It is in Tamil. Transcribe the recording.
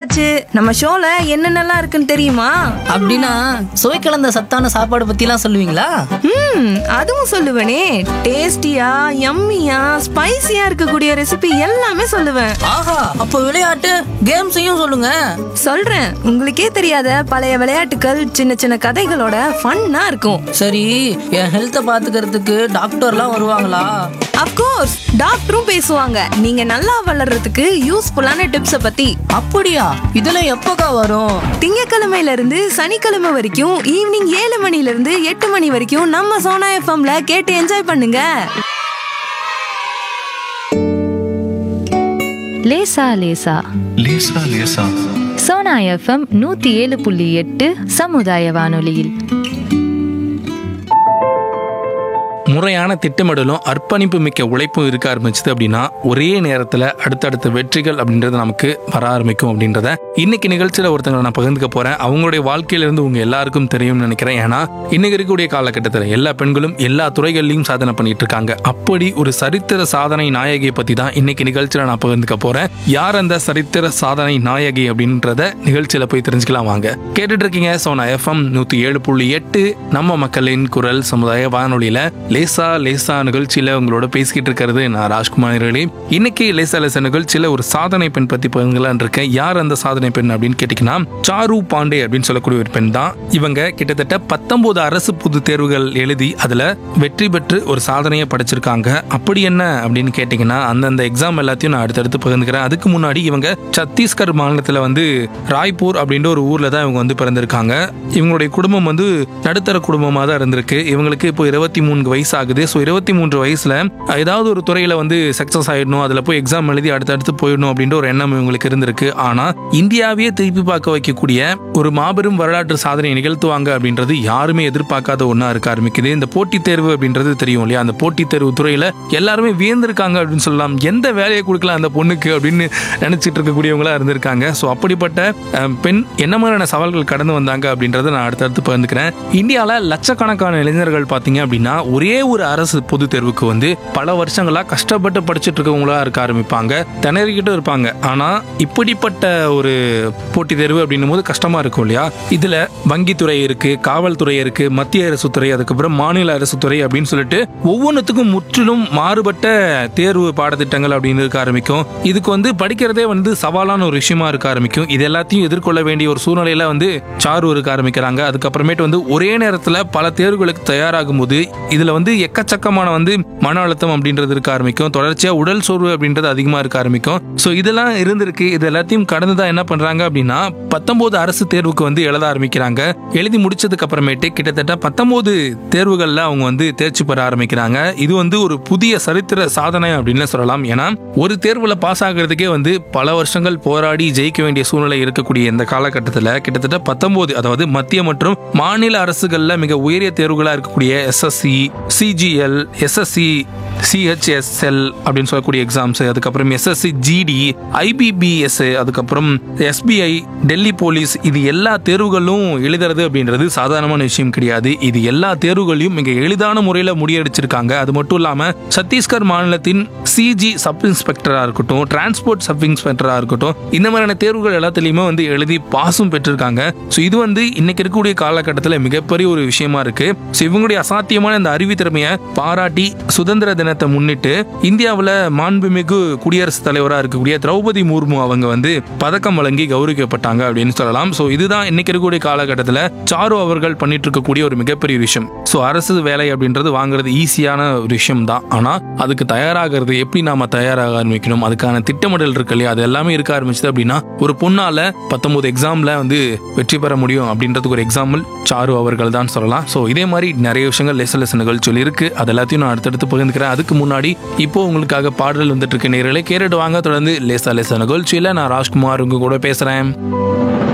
என்னாச்சு நம்ம ஷோல என்னென்னலாம் இருக்குன்னு தெரியுமா அப்படின்னா சுவை கலந்த சத்தான சாப்பாடு பத்திலாம் சொல்லுவீங்களா ம் அதுவும் சொல்லுவேனே டேஸ்டியா யம்மியா ஸ்பைசியா இருக்கக்கூடிய ரெசிபி எல்லாமே சொல்லுவேன் ஆஹா அப்போ விளையாட்டு கேம்ஸையும் சொல்லுங்க சொல்றேன் உங்களுக்கே தெரியாத பழைய விளையாட்டுகள் சின்ன சின்ன கதைகளோட ஃபன்னா இருக்கும் சரி என் ஹெல்த்தை பாத்துக்கிறதுக்கு டாக்டர்லாம் வருவாங்களா அப்கோர்ஸ் டாக்டரும் பேசுவாங்க நீங்க நல்லா வளர்றதுக்கு யூஸ்ஃபுல்லான டிப்ஸ பத்தி அப்படியா இதெல்லாம் எப்போக்கா வரும் திங்கக்கிழமையில இருந்து சனிக்கிழமை வரைக்கும் ஈவினிங் ஏழு மணில இருந்து எட்டு மணி வரைக்கும் நம்ம சோனா எஃப்எம்ல கேட்டு என்ஜாய் பண்ணுங்க லேசா லேசா லேசா லேசா சோனா எஃப்எம் நூத்தி ஏழு புள்ளி எட்டு சமுதாய வானொலியில் முறையான திட்டமிடலும் அர்ப்பணிப்பு மிக்க உழைப்பும் இருக்க ஆரம்பிச்சது அப்படின்னா ஒரே நேரத்தில் அடுத்தடுத்த வெற்றிகள் அப்படின்றது நமக்கு வர ஆரம்பிக்கும் அப்படின்றத இன்னைக்கு நிகழ்ச்சியில் ஒருத்தங்களை நான் பகிர்ந்துக்க போறேன் அவங்களுடைய வாழ்க்கையிலிருந்து உங்க எல்லாருக்கும் தெரியும்னு நினைக்கிறேன் ஏன்னா இன்னைக்கு இருக்கக்கூடிய காலகட்டத்தில் எல்லா பெண்களும் எல்லா துறைகள்லையும் சாதனை பண்ணிட்டு இருக்காங்க அப்படி ஒரு சரித்திர சாதனை நாயகியை பத்தி தான் இன்னைக்கு நிகழ்ச்சியில் நான் பகிர்ந்துக்க போறேன் யார் அந்த சரித்திர சாதனை நாயகி அப்படின்றத நிகழ்ச்சியில போய் தெரிஞ்சுக்கலாம் வாங்க கேட்டுட்டு இருக்கீங்க சோனா எஃப்எம் நூத்தி ஏழு புள்ளி எட்டு நம்ம மக்களின் குரல் சமுதாய வானொலியில லேசா லேசா நிகழ்ச்சியில உங்களோட பேசிக்கிட்டு இருக்கிறது நான் ராஜ்குமார் அவர்களே. இன்னைக்கு லேசா லேசா நிகழ்ச்சியில ஒரு சாதனை பெண் பத்தி பகிர்ந்துலான் இருக்கேன் யார் அந்த சாதனை பெண் அப்படின்னு கேட்டீங்கன்னா சாரு பாண்டே அப்படின்னு சொல்லக்கூடிய ஒரு பெண் தான் இவங்க கிட்டத்தட்ட பத்தொன்பது அரசு பொது தேர்வுகள் எழுதி அதுல வெற்றி பெற்று ஒரு சாதனையை படைச்சிருக்காங்க அப்படி என்ன அப்படின்னு கேட்டீங்கன்னா அந்தந்த எக்ஸாம் எல்லாத்தையும் நான் அடுத்தடுத்து பகிர்ந்துக்கிறேன் அதுக்கு முன்னாடி இவங்க சத்தீஸ்கர் மாநிலத்துல வந்து ராய்ப்பூர் அப்படின்ற ஒரு ஊர்ல தான் இவங்க வந்து பிறந்திருக்காங்க இவங்களுடைய குடும்பம் வந்து நடுத்தர குடும்பமாக தான் இருந்திருக்கு இவங்களுக்கு இப்போ இருபத்தி மூணு வயசு ஆகுது ஸோ இருபத்தி மூன்று வயசுல ஏதாவது ஒரு துறையில வந்து சக்சஸ் ஆயிடணும் அதுல போய் எக்ஸாம் எழுதி அடுத்தடுத்து போயிடணும் அப்படின்ற ஒரு எண்ணம் இவங்களுக்கு இருந்திருக்கு ஆனா இந்தியாவையே திருப்பி பார்க்க வைக்கக்கூடிய ஒரு மாபெரும் வரலாற்று சாதனை நிகழ்த்துவாங்க அப்படின்றது யாருமே எதிர்பார்க்காத ஒன்றா இருக்க ஆரம்பிக்குது இந்த போட்டித் தேர்வு அப்படின்றது தெரியும் இல்லையா அந்த போட்டித் தேர்வு துறையில எல்லாருமே வியந்திருக்காங்க அப்படின்னு சொல்லலாம் எந்த வேலையை கொடுக்கலாம் அந்த பொண்ணுக்கு அப்படின்னு நினைச்சிட்டு இருக்கக்கூடியவங்களா இருந்திருக்காங்க ஸோ அப்படிப்பட்ட அஹ், பெண் என்ன மாதிரியான சவால்கள் கடந்து வந்தாங்க அப்படின்றத நான் அடுத்தடுத்து பகிர்ந்துக்கிறேன் இந்தியாவில் லட்சக்கணக்கான இளைஞர்கள் பார்த்தீங்க அப்படின்னா ஒரே ஒரு அரசு பொது தேர்வுக்கு வந்து பல வருஷங்களா கஷ்டப்பட்டு படிச்சுட்டு இருக்கவங்களா இருக்க ஆரம்பிப்பாங்க திணறிக்கிட்டும் இருப்பாங்க ஆனா இப்படிப்பட்ட ஒரு போட்டித் தேர்வு அப்படின்னும் போது கஷ்டமா இருக்கும் இல்லையா இதுல வங்கித்துறை இருக்கு காவல்துறை இருக்கு மத்திய அரசு துறை அதுக்கப்புறம் மாநில அரசு துறை அப்படின்னு சொல்லிட்டு ஒவ்வொன்றுத்துக்கும் முற்றிலும் மாறுபட்ட தேர்வு பாடத்திட்டங்கள் அப்படின்னு இருக்க ஆரம்பிக்கும் இதுக்கு வந்து படிக்கிறதே வந்து சவாலான ஒரு விஷயமா இருக்க ஆரம்பிக்கும் இது எல்லாத்தையும் எதிர்கொள்ள வேண்டிய ஒரு சூழ்நிலையில வந்து சாரு இருக்க ஆரம்பிக்கிறாங்க அதுக்கப்புறமேட்டு வந்து ஒரே நேரத்துல பல தேர்வுகளுக்கு தயாராகும் போது இதுல வந்து எக்கச்சக்கமான வந்து மன அழுத்தம் அப்படின்றது இருக்க ஆரம்பிக்கும் தொடர்ச்சியா உடல் சோர்வு அப்படின்றது அதிகமா இருக்க ஆரம்பிக்கும் ஸோ இதெல்லாம் இருந்திருக்கு இது எல்லாத்தையும் கடந்து தான் என்ன பண்றாங்க அப்படின்னா பத்தொன்பது அரசு தேர்வுக்கு வந்து எழுத ஆரம்பிக்கிறாங்க எழுதி முடிச்சதுக்கு அப்புறமேட்டு கிட்டத்தட்ட பத்தொன்பது தேர்வுகள்ல அவங்க வந்து தேர்ச்சி பெற ஆரம்பிக்கிறாங்க இது வந்து ஒரு புதிய சரித்திர சாதனை அப்படின்னு சொல்லலாம் ஏன்னா ஒரு தேர்வுல பாஸ் ஆகிறதுக்கே வந்து பல வருஷங்கள் போராடி ஜெயிக்க வேண்டிய சூழ்நிலை இருக்கக்கூடிய இந்த காலகட்டத்தில் கிட்டத்தட்ட பத்தொன்பது அதாவது மத்திய மற்றும் மாநில அரசுகள்ல மிக உயரிய தேர்வுகளா இருக்கக்கூடிய எஸ்எஸ்சி சிஜிஎல் எஸ்எஸ்சி சிஹெச்எஸ்எல் அப்படின்னு சொல்லக்கூடிய எக்ஸாம்ஸ் அதுக்கப்புறம் எஸ்எஸ்சி ஜிடி ஐபிபிஎஸ் அதுக்கப்புறம் எஸ்பிஐ டெல்லி போலீஸ் இது எல்லா தேர்வுகளும் எழுதுறது அப்படின்றது சாதாரணமான விஷயம் கிடையாது இது எல்லா தேர்வுகளையும் மிக எளிதான முறையில் முறியடிச்சிருக்காங்க அது மட்டும் இல்லாம சத்தீஸ்கர் மாநிலத்தின் சிஜி சப் இன்ஸ்பெக்டரா இருக்கட்டும் டிரான்ஸ்போர்ட் சப் இன்ஸ்பெக்டரா இருக்கட்டும் இந்த மாதிரியான தேர்வுகள் எல்லாத்துலயுமே வந்து எழுதி பாஸும் பெற்றிருக்காங்க ஸோ இது வந்து இன்னைக்கு இருக்கக்கூடிய காலகட்டத்தில் மிகப்பெரிய ஒரு விஷயமா இருக்கு ஸோ இவங்களுடைய அசாத்தியமான இந்த அறிவு திறமையை பாராட்டி சுதந்திர தினத்தை முன்னிட்டு இந்தியாவில் மாண்புமிகு குடியரசுத் தலைவராக இருக்கக்கூடிய திரௌபதி முர்மு அவங்க வந்து பதக்கம் வழங்கி கௌரவிக்கப்பட்டாங்க அப்படின்னு சொல்லலாம் ஸோ இதுதான் இன்னைக்கு இருக்கக்கூடிய காலகட்டத்தில் சாரு அவர்கள் பண்ணிட்டு இருக்கக்கூடிய ஒரு மிகப்பெரிய விஷயம் ஸோ அரசு வேலை அப்படின்றது வாங்குறது ஈஸியான ஒரு விஷயம் தான் ஆனால் அதுக்கு தயாராகிறது எப்படி நாம தயாராக ஆரம்பிக்கணும் அதுக்கான திட்டமிடல் இருக்கு இல்லையா அது எல்லாமே இருக்க ஆரம்பிச்சது அப்படின்னா ஒரு பொண்ணால பத்தொன்பது எக்ஸாம்ல வந்து வெற்றி பெற முடியும் அப்படின்றதுக்கு ஒரு எக்ஸாம்பிள் சாரு அவர்கள் தான் சொல்லலாம் ஸோ இதே மாதிரி நிறைய விஷயங்கள் லெச லெச நிகழ்ச்சிகள் இருக்கு அது எல்லாத்தையும் நான் அடுத்தடுத்து பகிர்ந்துக்கிறேன் அதுக்கு முன்னாடி இப்போ உங்களுக்காக பாடல் வந்துட்டு இருக்க நேரலை கேட்டுட்டு வாங்க தொடர்ந்து லேசா லேசா நிகழ்ச்சியில நான் ராஜ்குமார் உங்க கூட பேசுறேன்